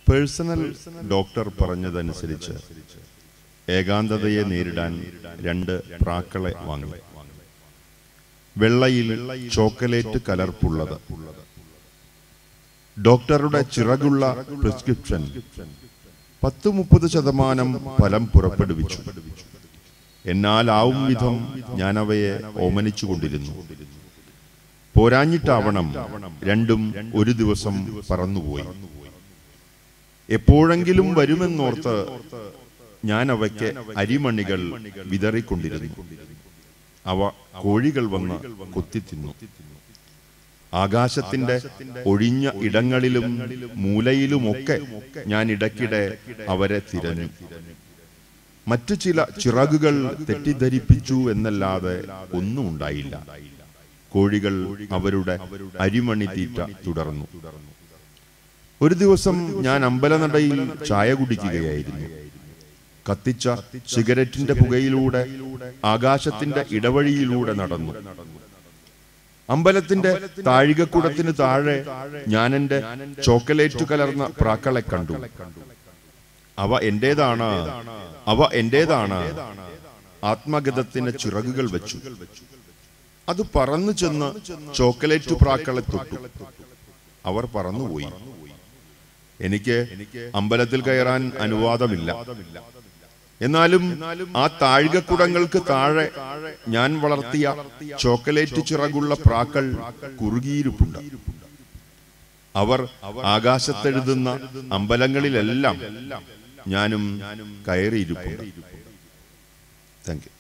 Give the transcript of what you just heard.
personal doctor പറഞ്ഞതനുസരിച്ച് ഏകാന്തതയെ നേരിടാൻ രണ്ട് പ്രാക്കളെ വാങ്ങി വെള്ളയിൽ ചോക്കലേറ്റ് കലർപ്പുള്ളത് ഡോക്ടറുടെ ചിറകുള്ള പ്രിസ്ക്രിപ്ഷൻ പത്ത് മുപ്പത് ശതമാനം ഫലം പുറപ്പെടുവിച്ചു എന്നാലാവും വിധം ഞാൻ അവയെ ഓമനിച്ചുകൊണ്ടിരുന്നു പോരാഞ്ഞിട്ടാവണം രണ്ടും ഒരു ദിവസം പറന്നുപോയി എപ്പോഴെങ്കിലും വരുമെന്നോർത്ത് ഞാൻ അവയ്ക്ക് അരിമണികൾ വിതറിക്കൊണ്ടിരുന്നു അവ കോഴികൾ വന്ന് കൊത്തിത്തിന്നു ആകാശത്തിന്റെ ഒഴിഞ്ഞ ഇടങ്ങളിലും മൂലയിലുമൊക്കെ ഞാൻ ഇടയ്ക്കിടെ അവരെ തിരഞ്ഞു മറ്റു ചില ചിറകുകൾ തെറ്റിദ്ധരിപ്പിച്ചു എന്നല്ലാതെ ഒന്നും ഉണ്ടായില്ല കോഴികൾ അവരുടെ അരിമണി തീറ്റ തുടർന്നു ഒരു ദിവസം ഞാൻ അമ്പലനടയിൽ ചായ കുടിക്കുകയായിരുന്നു കത്തിച്ച സിഗരറ്റിന്റെ പുകയിലൂടെ ആകാശത്തിന്റെ ഇടവഴിയിലൂടെ നടന്നു അമ്പലത്തിന്റെ താഴികക്കുടത്തിന് താഴെ ഞാൻ എന്റെ ചോക്കലേറ്റ് കലർന്ന പ്രാക്കളെ കണ്ടു അവ എന്റേതാണ് അവ എന്റേതാണ് ആത്മഗതത്തിന് ചിറകുകൾ വെച്ചു അത് പറന്നു ചെന്ന് ചോക്കലേറ്റ് പ്രാക്കളെ തൊട്ടു അവർ പറന്നുപോയി എനിക്ക് അമ്പലത്തിൽ കയറാൻ അനുവാദമില്ല എന്നാലും ആ താഴികക്കുടങ്ങൾക്ക് താഴെ ഞാൻ വളർത്തിയ ചോക്കലേറ്റ് ചിറകുള്ള പ്രാക്കൾ കുറുകിയിരിപ്പുണ്ട് അവർ ആകാശത്തെഴുതുന്ന അമ്പലങ്ങളിലെല്ലാം ഞാനും കയറിയിരിപ്പുണ്ട് താങ്ക് യു